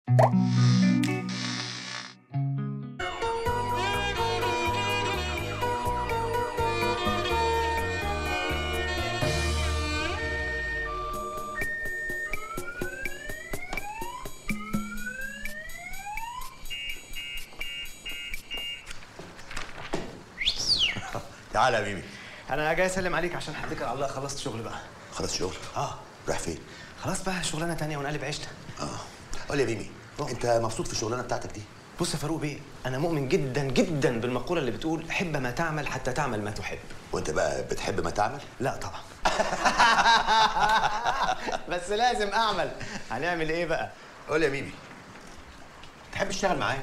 تعالى يا ميمي انا جاي اسلم عليك عشان هتكل على الله خلصت شغل بقى خلص شغل اه رايح فين خلاص بقى شغلانه تانية ونقلب عيشنا اه قول لي يا ميمي انت مبسوط في الشغلانه بتاعتك دي بص يا فاروق بيه انا مؤمن جدا جدا بالمقوله اللي بتقول حب ما تعمل حتى تعمل ما تحب وانت بقى بتحب ما تعمل لا طبعا بس لازم اعمل هنعمل اي بقى قول لي يا ميمي تحب تشتغل معايا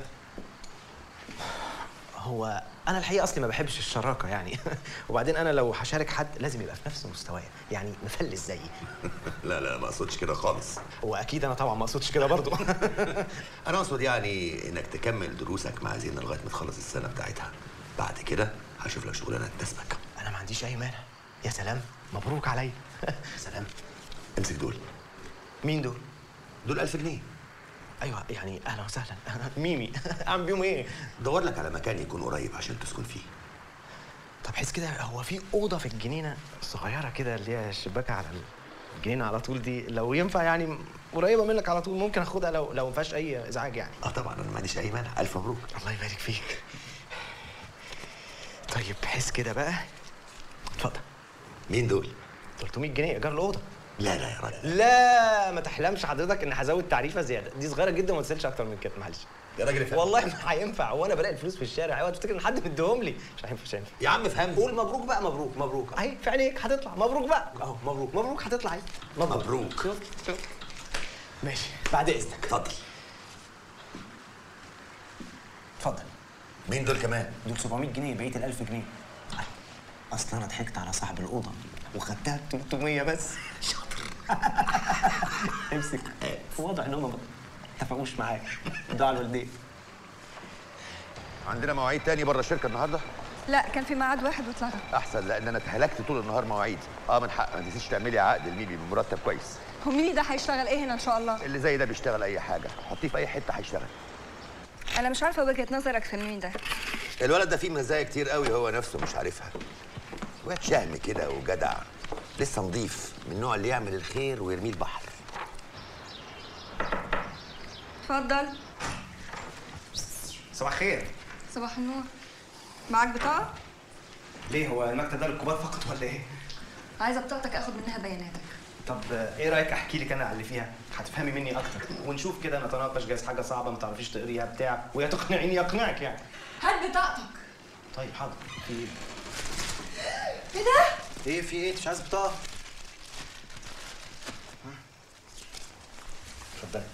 هو انا الحقيقه اصلي ما بحبش الشراكه يعني وبعدين انا لو هشارك حد لازم يبقى في نفس مستواي يعني مفلس زيي لا لا ما اقصدش كده خالص واكيد انا طبعا ما اقصدش كده برضو انا اقصد يعني انك تكمل دروسك مع زينه لغايه ما تخلص السنه بتاعتها بعد كده هشوف لك شغلانه تناسبك انا ما عنديش اي مانع يا سلام مبروك عليا سلام امسك دول مين دول دول 1000 جنيه ايوه يعني اهلا وسهلا ميمي اعمل بيهم ايه دور لك على مكان يكون قريب عشان تسكن فيه طب حس كده هو في اوضه في الجنينه صغيره كده اللي هي الشباكه على الجنينه على طول دي لو ينفع يعني قريبه منك على طول ممكن اخدها لو لو ما فيهاش اي ازعاج يعني اه طبعا انا ما عنديش اي مانع الف مبروك الله يبارك فيك طيب حس كده بقى اتفضل مين دول 300 جنيه ايجار الاوضه لا لا يا راجل لا ما تحلمش حضرتك ان هزود تعريفه زياده دي صغيره جدا وما تسالش اكتر من كده معلش يا راجل افهم والله ما هينفع وانا بلاقي الفلوس في الشارع اوعى تفتكر ان حد مديهم لي مش هينفع مش هينفع يا عم افهم قول مبروك بقى مبروك مبروك اهي في عينيك هتطلع مبروك بقى اهو مبروك مبروك هتطلع اهي مبروك. شوف شوف ماشي بعد اذنك اتفضل اتفضل مين دول كمان دول 700 جنيه بقيه ال 1000 جنيه اصل انا ضحكت على صاحب الاوضه وخدتها ب 300 بس شاطر امسك في وضع ان هم ما اتفقوش معاك ادعوا على الوالدين عندنا مواعيد تاني بره الشركه النهارده لا كان في ميعاد واحد واتلغى احسن لان انا اتهلكت طول النهار مواعيد اه من حق ما تنسيش تعملي عقد لميمي بمرتب كويس هو مين ده هيشتغل ايه هنا ان شاء الله اللي زي ده بيشتغل اي حاجه حطيه في اي حته هيشتغل انا مش عارفه وجهه نظرك في مين ده الولد ده فيه مزايا كتير قوي هو نفسه مش عارفها واد شهم كده وجدع لسه نضيف من النوع اللي يعمل الخير ويرميه البحر اتفضل صباح الخير صباح النور معاك بطاقه ليه هو المكتب ده للكبار فقط ولا ايه؟ عايزه بطاقتك اخد منها بياناتك طب آه، ايه رايك احكي لك انا على اللي فيها هتفهمي مني اكتر ونشوف كده نتناقش جايز حاجه صعبه ما تعرفيش تقريها بتاع ويا تقنعيني يقنعك يعني هات بطاقتك طيب حاضر في ايه؟ ايه ده ايه في ايه؟ انت مش عايز بطاقه؟ ها؟ اتفضلي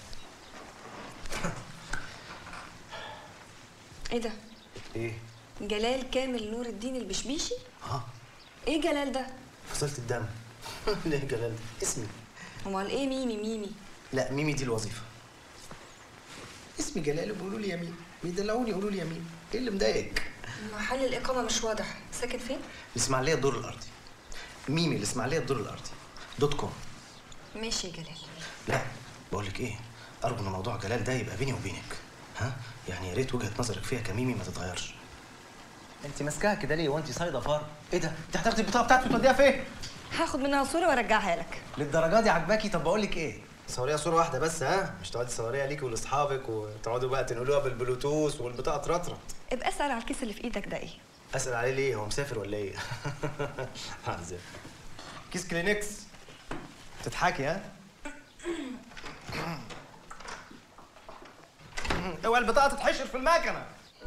ايه ده ايه؟ جلال كامل نور الدين البشبيشي ها ايه جلال ده فصلت الدم ليه جلال ده؟ اسمي امال ايه ميمي ميمي لا ميمي دي الوظيفه اسمي جلال وبيقولوا لي يا ميمي بيدلعوني يقولوا لي يا ميمي ايه اللي مضايقك؟ محل الاقامه مش واضح ساكن فين الاسماعيليه الدور الارضي ميمي الاسماعيليه الدور الارضي دوت كوم ماشي يا جلال لا بقول لك ايه ارجو ان موضوع جلال ده يبقى بيني وبينك ها يعني يا ريت وجهه نظرك فيها كميمي ما تتغيرش انت ماسكاها كده ليه وانت صايده فار ايه ده انت هتاخدي البطاقه بتاعتي وتوديها فين هاخد منها صوره وارجعها لك للدرجه دي عجباكي طب بقول لك ايه صوريها صوره واحده بس ها مش تقعدي تصوريها ليكي ولاصحابك وتقعدوا بقى تنقلوها بالبلوتوث والبطاقه ترطرط ابقى اسال على الكيس اللي في ايدك ده ايه اسال عليه ليه هو مسافر ولا ايه عزيز. كيس كلينكس تضحكي ها اوعى البطاقه تتحشر في المكنه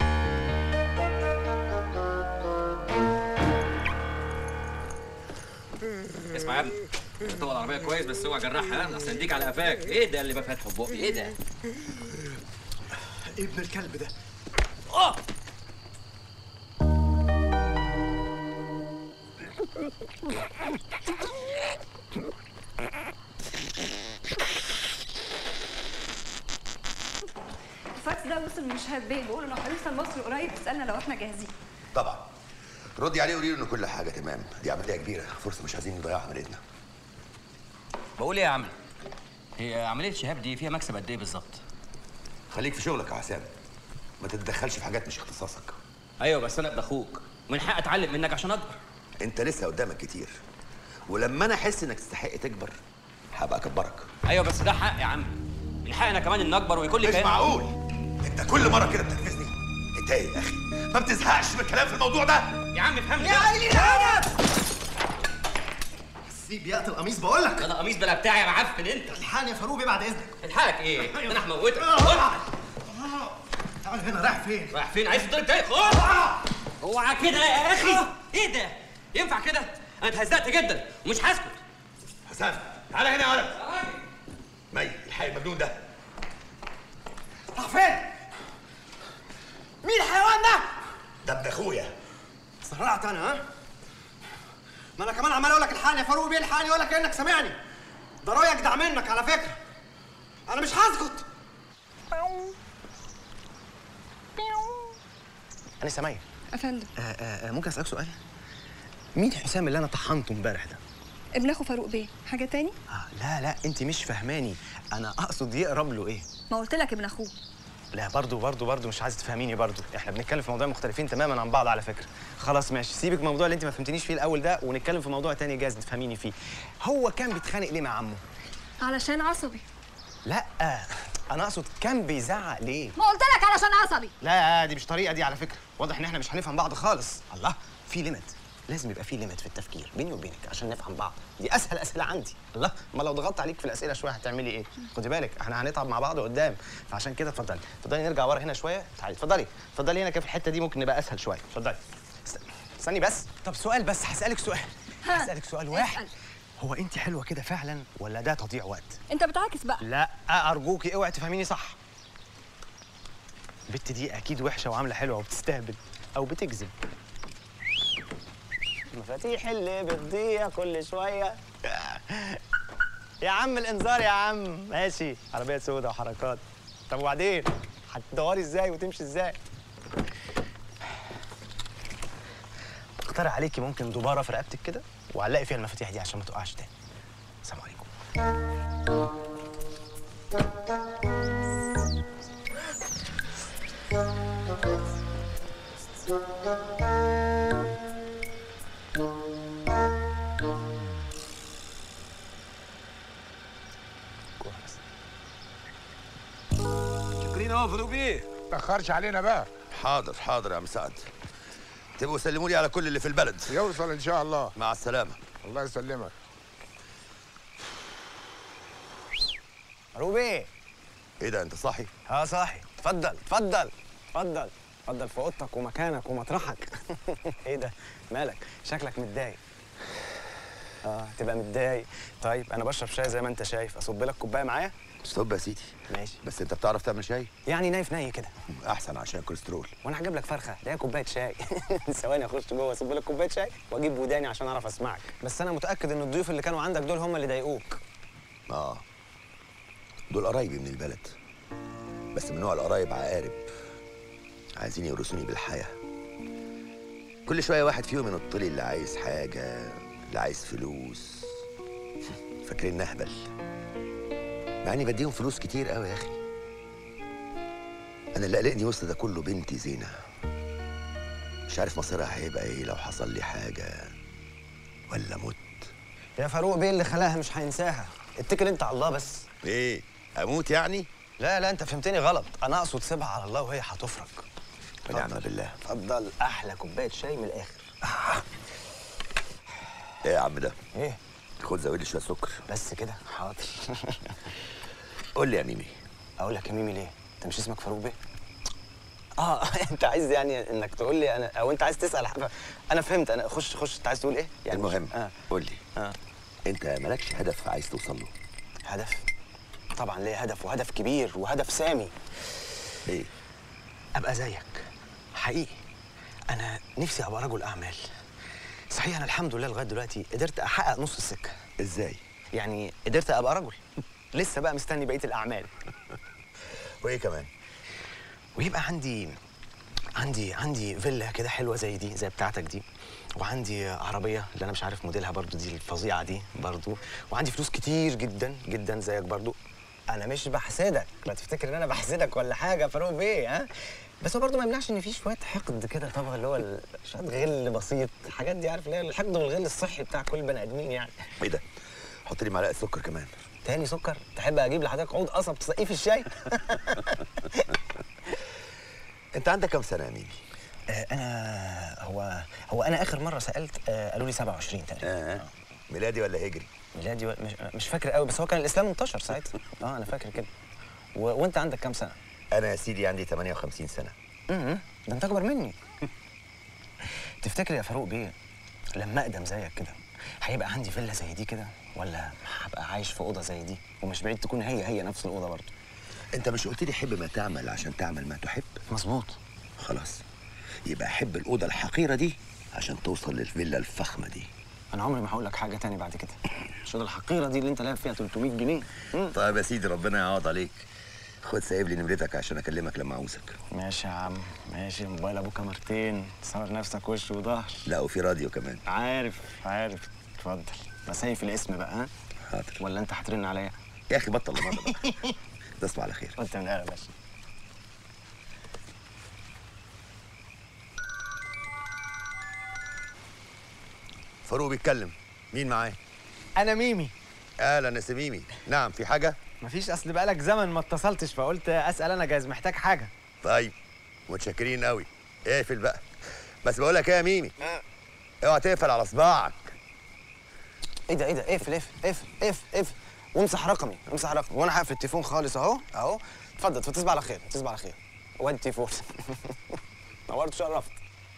اسمع يا ابني طبق العربيه كويس بس اوعى جرحها ها اصل اديك على قفاك ايه ده اللي بقى فاتحه في بقي ايه ده ابن الكلب ده اه الفاكس ده وصل من شهاب بيه بيقول انه هيوصل مصر قريب يسالنا لو احنا جاهزين طبعا ردي عليه وقولي له ان كل حاجه تمام دي عمليه كبيره فرصه مش عايزين نضيع عمليتنا بقول ايه يا عم هي عمليه شهاب دي فيها مكسب قد ايه بالظبط خليك في شغلك يا حسام ما تتدخلش في حاجات مش اختصاصك ايوه بس انا ابن اخوك من حق اتعلم منك عشان اكبر انت لسه قدامك كتير ولما انا احس انك تستحق تكبر هبقى اكبرك ايوه بس ده حق يا عم من حق انا كمان ان اكبر ويكون لي مش كيان معقول انت كل مره كده بتنرفزني انت ايه يا اخي ما بتزهقش من الكلام في الموضوع ده يا عم افهمني يا سيب ياقة القميص بقول لك انا قميص بلا بتاعي يا معفن انت الحقني يا فاروق بعد اذنك الحقك ايه ده انا هموتك خد. تعال هنا رايح فين رايح فين عايز تضرب تاني خد اوعى كده يا اخي ايه ده ينفع كده انا اتهزقت جدا ومش هسكت حسام تعالى هنا يا ولد مي الحي المجنون ده راح فين مين الحيوان ده ده ابن اخويا سرعت انا ها ما انا كمان عمال اقول لك الحقني يا فاروق بيه الحقني ولا كانك سامعني ده رايي اجدع منك على فكره انا مش هسكت انا سامعين افندم آه آه آه، ممكن اسالك سؤال مين حسام اللي انا طحنته امبارح ده ابن اخو فاروق بيه حاجه تاني آه لا لا انت مش فاهماني انا اقصد يقرب له ايه ما قلت لك ابن اخوه لا برضو برضو برضو مش عايز تفهميني برضو احنا بنتكلم في موضوع مختلفين تماما عن بعض على فكره خلاص ماشي سيبك من الموضوع اللي انت ما فهمتنيش فيه الاول ده ونتكلم في موضوع تاني جايز تفهميني فيه هو كان بيتخانق ليه مع عمه علشان عصبي لا انا اقصد كان بيزعق ليه ما قلت لك علشان عصبي لا دي مش طريقه دي على فكره واضح ان احنا مش هنفهم بعض خالص الله في ليميت لازم يبقى في ليميت في التفكير بيني وبينك عشان نفهم بعض دي اسهل اسئله عندي الله ما لو ضغطت عليك في الاسئله شويه هتعملي ايه خدي بالك احنا هنتعب مع بعض قدام فعشان كده اتفضلي اتفضلي نرجع ورا هنا شويه تعالي اتفضلي اتفضلي هنا كده في الحته دي ممكن نبقى اسهل شويه اتفضلي است- استني بس طب سؤال بس هسالك سؤال ها. هسالك سؤال واحد اسأل. هو انت حلوه كده فعلا ولا ده تضييع وقت انت بتعاكس بقى لا ارجوكي اوعي تفهميني صح البت دي اكيد وحشه وعامله حلوه وبتستهبل او بتكذب مفاتيح اللي بتضيع كل شويه يا عم الانذار يا عم ماشي عربيه سودة وحركات طب وبعدين هتدوري ازاي وتمشي ازاي اقترح عليكي ممكن دباره في رقبتك كده وعلقي فيها المفاتيح دي عشان ما تقعش تاني السلام عليكم كويس شاكرين اهو فاروق بيه تأخرش علينا بقى حاضر حاضر يا عم سعد تبقوا سلموا لي على كل اللي في البلد يوصل ان شاء الله مع السلامه الله يسلمك روبي ايه ده انت صاحي اه صاحي اتفضل اتفضل اتفضل اتفضل في اوضتك ومكانك ومطرحك ايه ده مالك شكلك متضايق اه تبقى متضايق طيب انا بشرب شاي زي ما انت شايف اصب لك كوبايه معايا ستوب يا سيدي ماشي بس انت بتعرف تعمل شاي يعني نايف ناي كده احسن عشان الكوليسترول وانا هجيب لك فرخه ده كوبايه شاي ثواني اخش جوه اصب لك كوبايه شاي واجيب وداني عشان اعرف اسمعك بس انا متاكد ان الضيوف اللي كانوا عندك دول هم اللي ضايقوك اه دول قرايبي من البلد بس من نوع القرايب عقارب عايزين يورثوني بالحياة كل شوية واحد فيهم ينط لي اللي عايز حاجة اللي عايز فلوس فاكرين نهبل مع اني بديهم فلوس كتير قوي يا اخي انا اللي قلقني وسط ده كله بنتي زينة مش عارف مصيرها هيبقى ايه لو حصل لي حاجة ولا مت يا فاروق بيه اللي خلاها مش هينساها اتكل انت على الله بس ايه اموت يعني لا لا انت فهمتني غلط انا اقصد سيبها على الله وهي هتفرج ونعم بالله اتفضل احلى كوبايه شاي من الاخر ايه يا عم ده ايه خد زود لي شويه سكر بس كده حاضر قول لي يا ميمي اقول لك يا ميمي ليه انت مش اسمك فاروق بيه اه انت عايز يعني انك تقول لي انا او انت عايز تسال حاجه انا فهمت انا خش خش انت عايز تقول ايه يعني المهم اه قول لي اه انت مالكش هدف عايز توصل له هدف طبعا ليه هدف وهدف كبير وهدف سامي ايه ابقى زيك حقيقي انا نفسي ابقى رجل اعمال صحيح انا الحمد لله لغايه دلوقتي قدرت احقق نص السكه ازاي يعني قدرت ابقى رجل لسه بقى مستني بقيه الاعمال وايه كمان ويبقى عندي عندي عندي فيلا كده حلوه زي دي زي بتاعتك دي وعندي عربيه اللي انا مش عارف موديلها برضو دي الفظيعه دي برضو وعندي فلوس كتير جدا جدا زيك برضو انا مش بحسدك لا تفتكر ان انا بحسدك ولا حاجه يا فاروق بيه ها بس هو برضه ما يمنعش ان في شويه حقد كده طبعا اللي هو ال- شويه غل بسيط الحاجات دي عارف اللي هي الحقد والغل الصحي بتاع كل بني ادمين يعني ايه ده حط لي معلقه سكر كمان تاني سكر تحب اجيب لحضرتك عود قصب تسقيه في الشاي انت عندك كام سنه يا ميمي آه، انا هو هو انا اخر مره سالت آه، قالوا لي 27 تقريبا اه ميلادي ولا هجري ميلادي و- مش مش فاكر قوي بس هو كان الاسلام انتشر ساعتها اه انا فاكر كده و... وانت عندك كام سنه انا يا سيدي عندي 58 سنه امم ده انت اكبر مني تفتكر يا فاروق بيه لما اقدم زيك كده هيبقى عندي فيلا زي دي كده ولا هبقى عايش في اوضه زي دي ومش بعيد تكون هي هي نفس الاوضه برضه انت مش قلت لي حب ما تعمل عشان تعمل ما تحب مظبوط خلاص يبقى حب الاوضه الحقيره دي عشان توصل للفيلا الفخمه دي انا عمري ما هقول لك حاجه تاني بعد كده الشغله الحقيره دي اللي انت لاقي فيها 300 جنيه مم. طيب يا سيدي ربنا يعوض عليك خد سايب لي نمرتك عشان اكلمك لما عاوزك ماشي يا عم ماشي موبايل ابو كاميرتين تصور نفسك وش وظهر لا وفي راديو كمان عارف عارف اتفضل بس هي في الاسم بقى ها حاضر ولا انت هترن عليا يا اخي بطل لمضه بقى تصبح على خير قلت من انا باشا فاروق بيتكلم مين معاه انا ميمي اهلا يا سميمي نعم في حاجه مفيش اصل بقالك زمن ما اتصلتش فقلت اسال انا جايز محتاج حاجه طيب متشكرين قوي اقفل بقى بس بقول لك ايه يا ميمي اوعى تقفل على صباعك ايه ده ايه ده اقفل اقفل اقفل اقفل اقفل وامسح رقمي امسح رقمي وانا هقفل التليفون خالص اهو اهو اتفضل اتفضل تصبح على خير تصبح على خير وادي التليفون نورت شرفت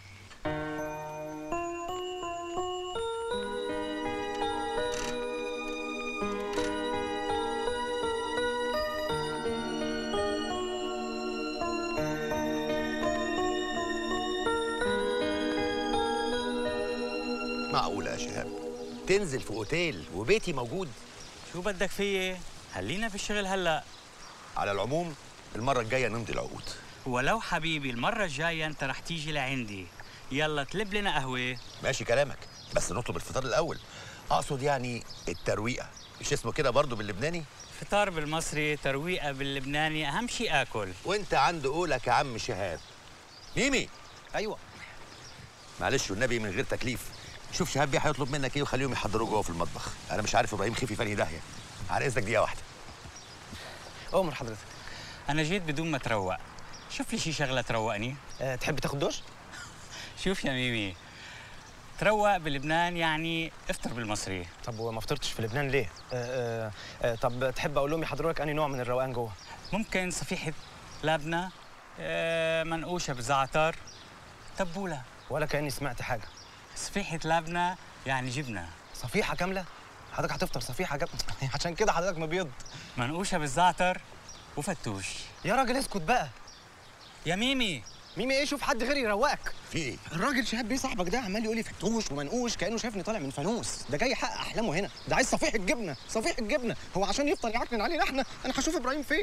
معقوله يا شهاب تنزل في اوتيل وبيتي موجود شو بدك فيي؟ خلينا في الشغل هلا على العموم المره الجايه نمضي العقود ولو حبيبي المرة الجاية انت رح تيجي لعندي يلا طلب لنا قهوة ماشي كلامك بس نطلب الفطار الاول اقصد يعني الترويقه مش اسمه كده برضو باللبناني فطار بالمصري ترويقة باللبناني أهم شيء آكل وانت عند قولك يا عم شهاب ميمي ايوه معلش والنبي من غير تكليف شوف شهاب بيه هيطلب منك ايه وخليهم يحضروه جوه في المطبخ انا مش عارف ابراهيم خفي في انهي داهيه على اذنك دقيقه واحده امر حضرتك أنا جيت بدون ما تروق شوف لي شي شغلة تروقني أه تحب تاخد دوش شوف يا ميمي تروق بلبنان يعني افطر بالمصري طب وما فطرتش في لبنان ليه أه أه أه طب تحب اقول لهم يحضروا لك انهي نوع من الروقان جوه ممكن صفيحة لبنة آه، منقوشة بزعتر تبولة ولا كاني سمعت حاجه صفيحة لبنة يعني جبنة صفيحه كامله حضرتك هتفطر صفيحه كامله عشان كده حضرتك مبيض منقوشة بالزعتر وفتوش يا راجل اسكت بقى يا ميمي ميمي ايه شوف حد غيري يروقك في ايه الراجل شهاب بيه صاحبك ده عمال يقول لي فتوش ومنقوش كانه شايفني طالع من فانوس ده جاي يحقق احلامه هنا ده عايز صفيحه جبنه صفيحه جبنه هو عشان يفضل يعكنن علينا احنا انا هشوف ابراهيم فين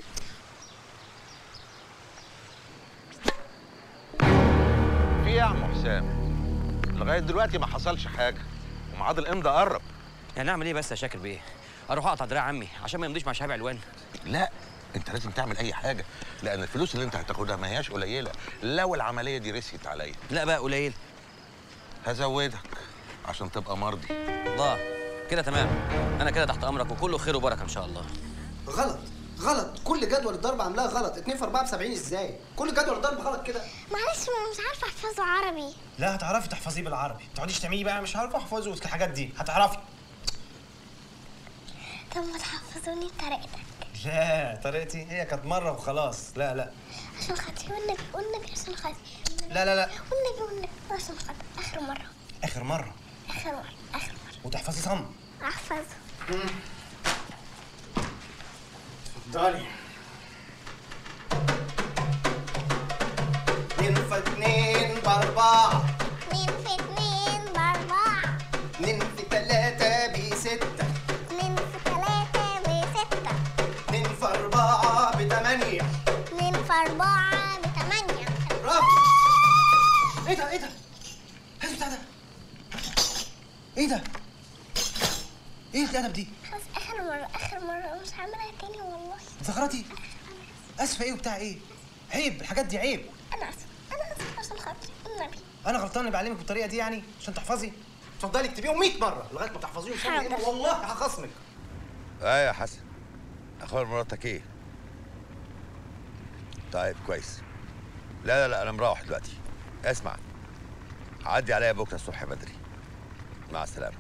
في ايه يا عم حسام لغايه دلوقتي ما حصلش حاجه وميعاد الامضاء قرب يعني اعمل ايه بس يا شاكر بيه اروح اقطع دراع عمي عشان ما يمضيش مع شهاب علوان لا انت لازم تعمل اي حاجه لان الفلوس اللي انت هتاخدها ما هياش قليله لو العمليه دي رست عليا لا بقى قليل هزودك عشان تبقى مرضي الله كده تمام انا كده تحت امرك وكله خير وبركه ان شاء الله غلط غلط كل جدول الضرب عاملاها غلط 2 في 4 ب 70 ازاي كل جدول الضرب غلط كده معلش ما مش عارفه احفظه عربي لا هتعرفي تحفظيه بالعربي ما تقعديش تعملي بقى مش عارفه احفظه الحاجات دي هتعرفي طب ما تحفظوني بطريقتك لا طريقتي هي كانت مره وخلاص لا لا عشان خاطري والنبي والنبي عشان خاطري لا لا لا والنبي والنبي عشان خاطري اخر مره اخر مره اخر مره اخر مره وتحفظي صم احفظه اتفضلي اتنين في اتنين باربعة اتنين في اتنين باربعة اتنين في تلاتة بستة اتنين في تلاتة بستة اتنين في أربعة بتمانية اتنين في أربعة بتمانية برافو ايه ده ايه ده؟ هات البتاع ده ايه ده؟ ايه الأدب دي؟ خلاص آخر مرة آخر مرة مش هعملها تاني والله زغرتي اسفه ايه وبتاع ايه عيب الحاجات دي عيب انا اسف انا اسف عشان خاطري النبي انا غلطان اللي بعلمك بالطريقه دي يعني عشان تحفظي اتفضلي اكتبيهم 100 مره لغايه ما تحفظيهم شوية حاضر. والله هخصمك ايه يا حسن اخبار مراتك ايه طيب كويس لا لا لا انا مروح دلوقتي اسمع عدي عليا بكره الصبح بدري مع السلامه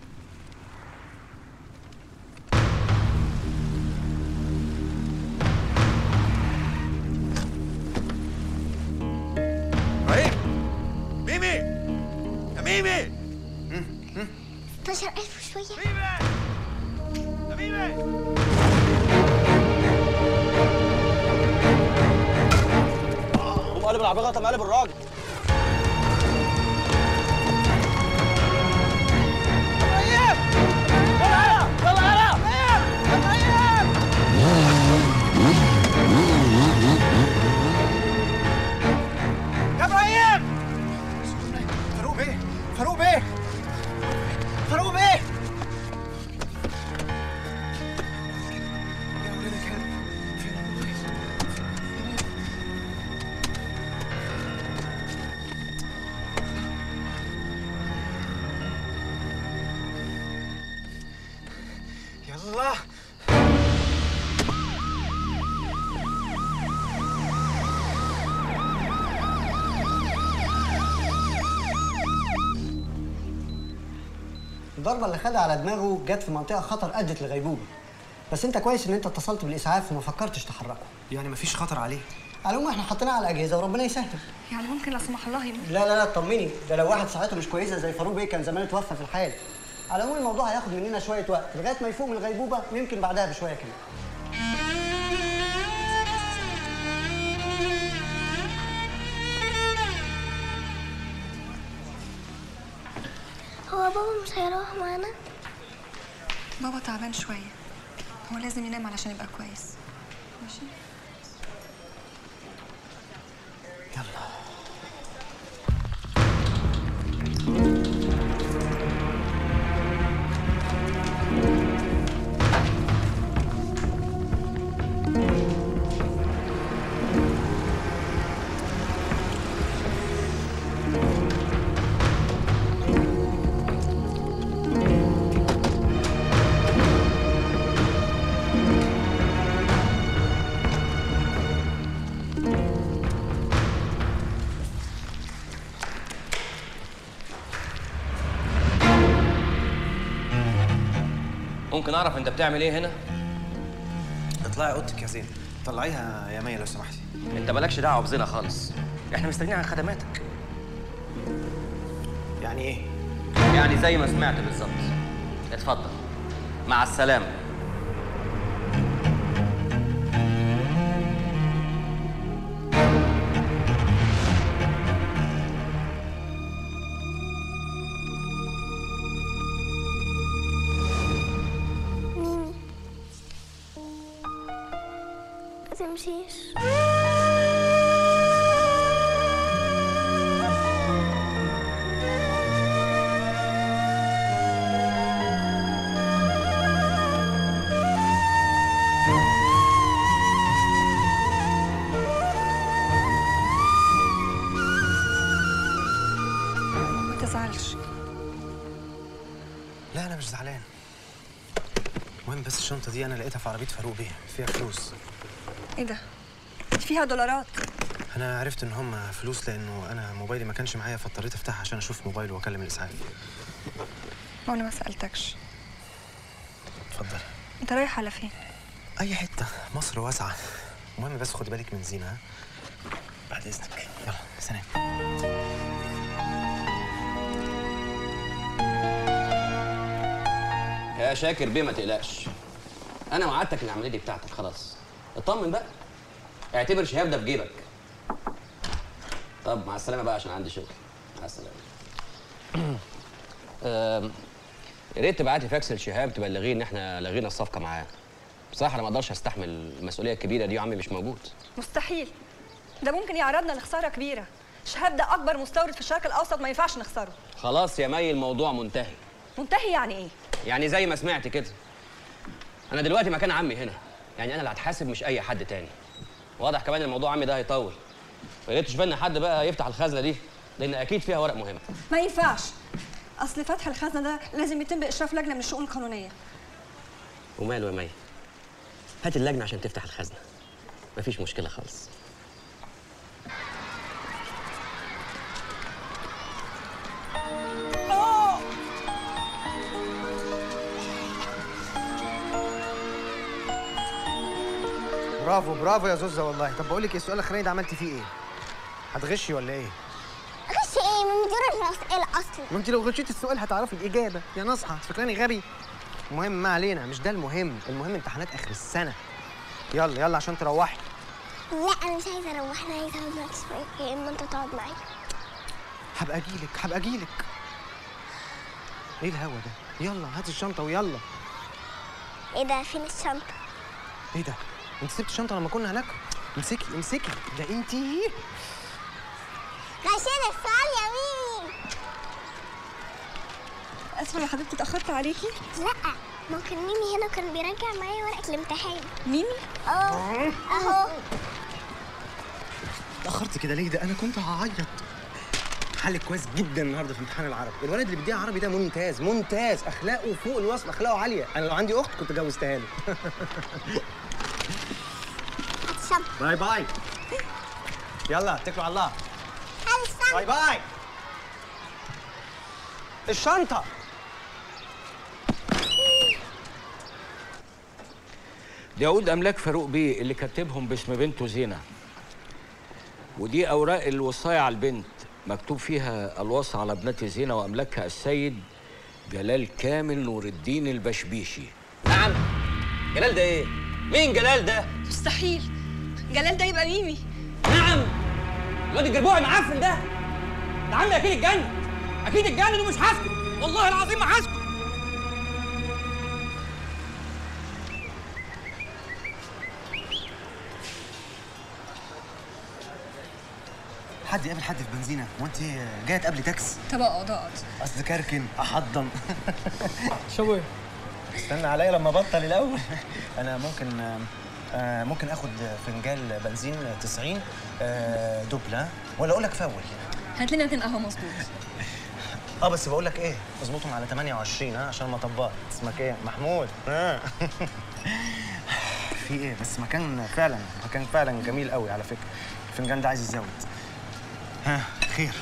ابراهيم ميمي يا ميمي 16000 وشويه يا ميمي قوم قلب العربيه غلط قلب الراجل يا ابراهيم فاروق بيه فاروق بيه فاروق بيه يا ولاد الكلب فين أبوي؟ يلا الضربه اللي خدها على دماغه جت في منطقه خطر ادت لغيبوبه بس انت كويس ان انت اتصلت بالاسعاف وما فكرتش تحركه يعني مفيش خطر عليه على العموم احنا حطيناه على الاجهزه وربنا يسهل يعني ممكن لا سمح الله يموت لا لا لا اطمني ده لو واحد صحته مش كويسه زي فاروق بيه كان زمان اتوفى في الحال على العموم الموضوع هياخد مننا شويه وقت لغايه ما يفوق من الغيبوبه ويمكن بعدها بشويه كمان هو بابا مش هيروح معانا بابا تعبان شويه هو لازم ينام علشان يبقى كويس ماشي ممكن اعرف انت بتعمل ايه هنا اطلعي اوضتك يا زين طلعيها يا مية لو سمحتي انت مالكش دعوه بزنا خالص احنا مستنيين عن خدماتك يعني ايه يعني زي ما سمعت بالظبط اتفضل مع السلامه ميمي ما تمشيش ما تزعلش لا انا مش زعلان المهم بس الشنطه دي انا لقيتها في عربيه فاروق بيه فيها فلوس ايه ده دي فيها دولارات انا عرفت ان هم فلوس لانه انا موبايلي ما كانش معايا فاضطريت افتحها عشان اشوف موبايله واكلم الاسعاف وانا ما سالتكش اتفضل انت رايح على فين اي حته مصر واسعه المهم بس خدي بالك من زينه ها؟ بعد اذنك يلا سلام يا شاكر بيه ما تقلقش انا وعدتك العمليه دي بتاعتك خلاص اطمن بقى اعتبر شهاب ده في جيبك طب مع السلامه بقى عشان عندي شغل مع السلامه آم، يا ريت تبعت لي فاكس لشهاب تبلغيه ان احنا لغينا الصفقه معاه بصراحه انا ما اقدرش استحمل المسؤوليه الكبيره دي وعمي مش موجود مستحيل ده ممكن يعرضنا لخساره كبيره شهاب ده اكبر مستورد في الشرق الاوسط ما ينفعش نخسره خلاص يا مي الموضوع منتهي يعني ايه يعني زي ما سمعت كده انا دلوقتي مكان عمي هنا يعني انا اللي هتحاسب مش اي حد تاني واضح كمان الموضوع عمي ده هيطول ويا ريت تشوف لنا حد بقى يفتح الخزنه دي لان اكيد فيها ورق مهم ما ينفعش اصل فتح الخزنه ده لازم يتم باشراف لجنه من الشؤون القانونيه وماله يا مي هات اللجنه عشان تفتح الخزنه مفيش مشكله خالص برافو برافو يا زوزة والله طب بقول لك ايه السؤال الاخراني ده عملتي فيه ايه؟ هتغشي ولا ايه؟ غش ايه من دور الاسئله اصلا ما انت لو غشيتي السؤال هتعرفي الاجابه يا نصحى فاكراني غبي المهم ما علينا مش ده المهم المهم امتحانات اخر السنه يلا يلا عشان تروحي لا انا مش عايزه اروح انا عايزه اقعد معاك شويه يا اما انت تقعد معايا هبقى اجيلك هبقى اجيلك ايه الهوا ده يلا هات الشنطه ويلا ايه ده فين الشنطه ايه ده انت سبت الشنطه لما كنا هناك امسكي امسكي ده انتي غشينا السؤال يا ميمي اسفه يا حبيبتي اتاخرت عليكي لا ممكن ميمي هنا كان بيراجع معايا ورقه الامتحان ميمي اه اهو اتاخرت كده ليه ده انا كنت هعيط حلك كويس جدا النهارده في امتحان العربي الولد اللي بيديها عربي ده ممتاز ممتاز اخلاقه فوق الوصف اخلاقه عاليه انا لو عندي اخت كنت جوزتها له هات الشنطه باي باي يلا اتكلوا على الله هات الشنطه باي باي الشنطه دي عقود املاك فاروق بيه اللي كاتبهم باسم بنته زينه ودي اوراق الوصايه على البنت مكتوب فيها الوصى على ابنتي زينه واملاكها السيد جلال كامل نور الدين البشبيشي نعم جلال ده ايه مين جلال ده مستحيل جلال ده يبقى ميمي نعم الواد الجربوعي معفن ده ده عمي اكيد اتجنن اكيد اتجنن ومش هسكت والله العظيم ما هسكت حد يقابل حد في بنزينه وانت جايه تقابلي تاكس طب اقعد اقعد اصل كركن احضن شو ايه؟ استنى عليا لما ابطل الاول انا ممكن آه، آه، ممكن اخد فنجان بنزين 90 آه، دوبل ها ولا اقول لك فول هات لنا اتنين قهوه مظبوط اه بس بقول لك ايه اظبطهم على 28 ها عشان المطبات اسمك ايه محمود ها في ايه بس مكان فعلا مكان فعلا جميل قوي على فكره الفنجان ده عايز يزود ها خير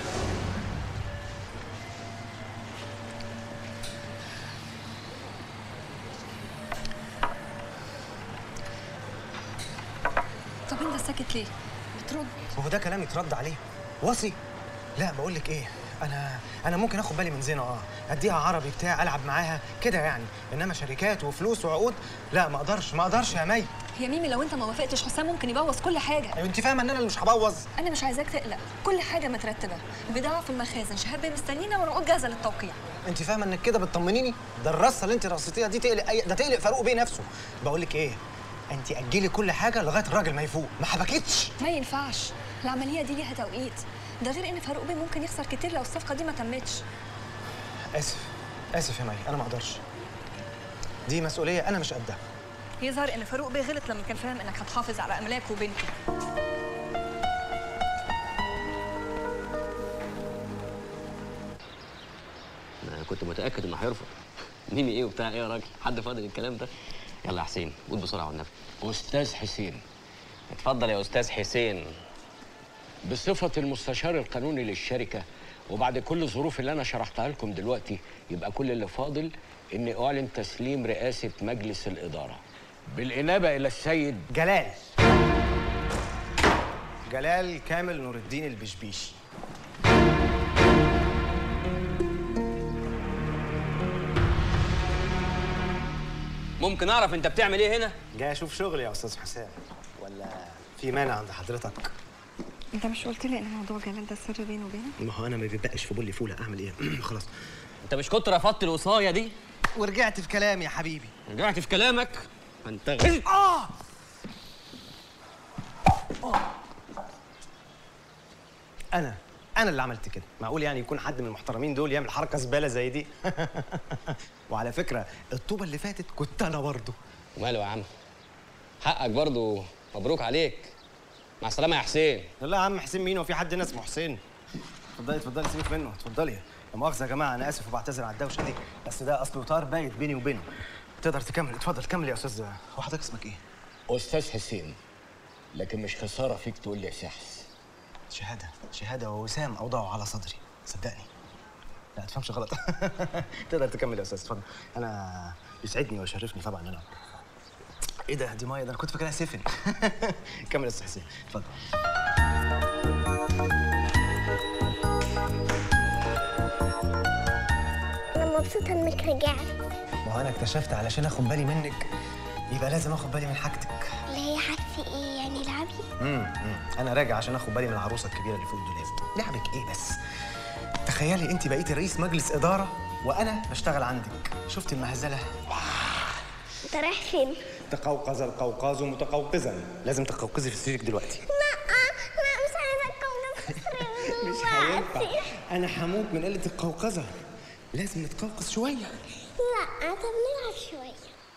طب انت ساكت ليه بترد وهو ده كلام يترد عليه وصي لا بقول لك ايه انا انا ممكن اخد بالي من زينه اه اديها عربي بتاع العب معاها كده يعني انما شركات وفلوس وعقود لا ما اقدرش ما اقدرش يا مي يا ميمي لو انت ما وافقتش حسام ممكن يبوظ كل حاجه انت فاهمه ان انا اللي مش هبوظ انا مش عايزاك تقلق كل حاجه مترتبه البضاعه في المخازن شهاب بيه مستنينا ونقود جاهزه للتوقيع انت فاهمه انك كده بتطمنيني ده الرصه اللي انت رصيتيها دي تقلق أي... ده تقلق فاروق بيه نفسه بقول لك ايه انت اجلي كل حاجه لغايه الراجل ما يفوق ما حبكتش ما ينفعش العمليه دي ليها توقيت ده غير ان فاروق بيه ممكن يخسر كتير لو الصفقه دي ما تمتش اسف اسف يا مي انا ما اقدرش دي مسؤوليه انا مش قدها يظهر ان فاروق بيه غلط لما كان فاهم انك هتحافظ على املاكه وبنته انا كنت متاكد انه هيرفض ميمي ايه وبتاع ايه يا راجل حد فاضل الكلام ده يلا يا حسين قول بسرعه والنبي استاذ حسين اتفضل يا استاذ حسين بصفه المستشار القانوني للشركه وبعد كل الظروف اللي انا شرحتها لكم دلوقتي يبقى كل اللي فاضل اني اعلن تسليم رئاسه مجلس الاداره بالانابه الى السيد جلال جلال كامل نور الدين البشبيشي ممكن اعرف انت بتعمل ايه هنا جاي اشوف شغل يا استاذ حسام ولا في مانع عند حضرتك انت مش قلت لي ان موضوع جلال ده سر بينه وبينك ما هو انا ما بيبقاش في بولي فوله اعمل ايه خلاص انت مش كنت رفضت الوصايه دي ورجعت في كلامي يا حبيبي رجعت في كلامك انت غلط اه انا انا اللي عملت كده معقول يعني يكون حد من المحترمين دول يعمل حركه زباله زي دي وعلى فكره الطوبه اللي فاتت كنت انا برضه وماله يا عم حقك برضو مبروك عليك مع السلامه يا حسين لا يا عم حسين مين هو في حد هنا اسمه حسين اتفضلي اتفضلي سيبك منه اتفضلي لا مؤاخذه يا جماعه انا اسف وبعتذر على الدوشه دي بس ده اصله طار بايت بيني وبينه تقدر تكمل اتفضل كمل يا استاذ هو حضرتك اسمك ايه استاذ حسين لكن مش خساره فيك تقول لي يا سحس شهاده شهاده ووسام اوضعه على صدري صدقني لا تفهمش غلط تقدر تكمل يا استاذ اتفضل انا يسعدني ويشرفني طبعا انا ايه ده دي ميه ده انا كنت فاكرها سفن كمل يا استاذ حسين اتفضل انا مبسوطه انك رجعت ما هو انا اكتشفت علشان اخد بالي منك يبقى لازم اخد بالي من حاجتك اللي هي حرف ايه يعني لعبي امم انا راجع عشان اخد بالي من العروسه الكبيره اللي فوق الدولاب لعبك ايه بس تخيلي انت بقيتي رئيس مجلس اداره وانا بشتغل عندك شفت المهزله انت رايح فين تقوقز القوقاز متقوقزا لازم تقوقزي في سريرك دلوقتي لا لا مش عايزه اتكون مش هينفع انا هموت من قله القوقزه لازم نتقوقز شويه لا طب نلعب شويه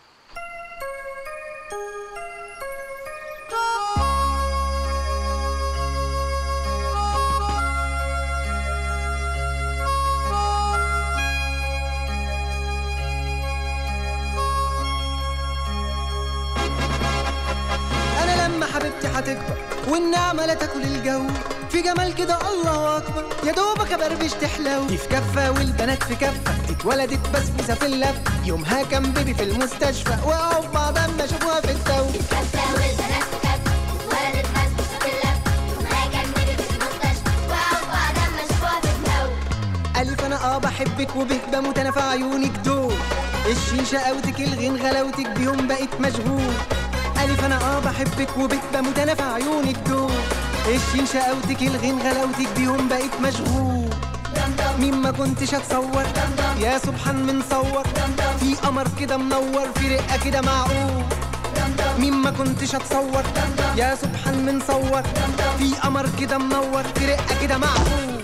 انا لما حبيبتي هتكبر والنعمه لا تاكل الجو في جمال كده الله اكبر يا دوبك ابربش تحلو دي في كفه والبنات في كفه اتولدت بسبوسه في اللف يومها كان بيبي في المستشفى وقعوا في بعض اما شافوها في التو ألف أنا آه بحبك وبه بموت أنا في عيونك دول الشيشة أوتك الغين غلاوتك بيهم بقيت مشغول ألف أنا آه بحبك وبه بموت أنا في عيونك دول الشيشة أوتك الغين غلاوتك بيهم بقيت مشغول مين ما كنتش اتصور يا سبحان من صور في قمر كده منور في رقه كده معقول مين ما كنتش اتصور يا سبحان من صور في قمر كده منور في رقه كده معقول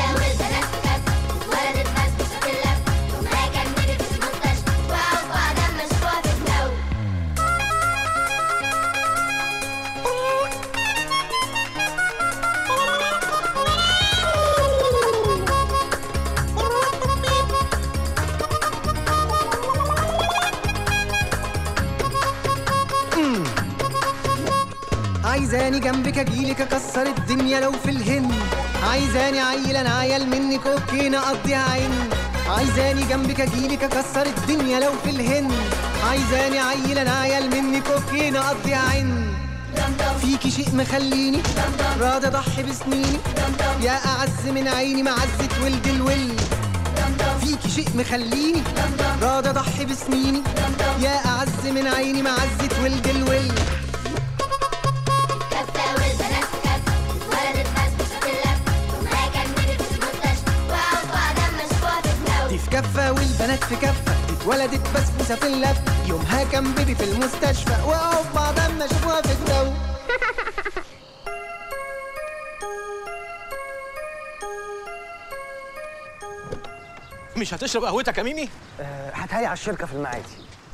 مم. عايزاني جنبك اجيلك اكسر الدنيا لو في الهند عايزاني عيل انا عيال منك اوكي نقضيها عين عايزاني جنبك اجيلك اكسر الدنيا لو في الهند عايزاني عيل انا عيال منك اوكي نقضيها عين فيكي شيء مخليني راضي اضحي بسنيني يا اعز من عيني معزه ولد الولد فيكي شيء مخليني راضي اضحي بسنيني يا اعز من عيني معزه ولد الولد دي في كفة والبنات في كفة اتولدت بسبوسة في اللف يومها كان بيبي في المستشفى وقعوا في بعض اما شافوها في الجو مش هتشرب قهوتك يا ميمي؟ أه هاتها لي على الشركه في المعادي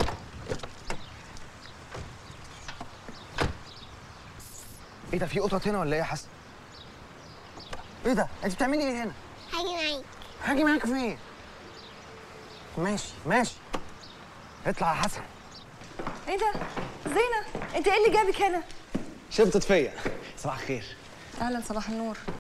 ايه ده في قطط هنا ولا ايه يا حسن؟ ايه ده؟ انت بتعملي ايه هنا؟ هاجي معاك هاجي معاك فين؟ ماشي ماشي اطلع يا حسن ايه ده زينه انت ايه اللي جابك هنا شبطت فيا صباح الخير اهلا صباح النور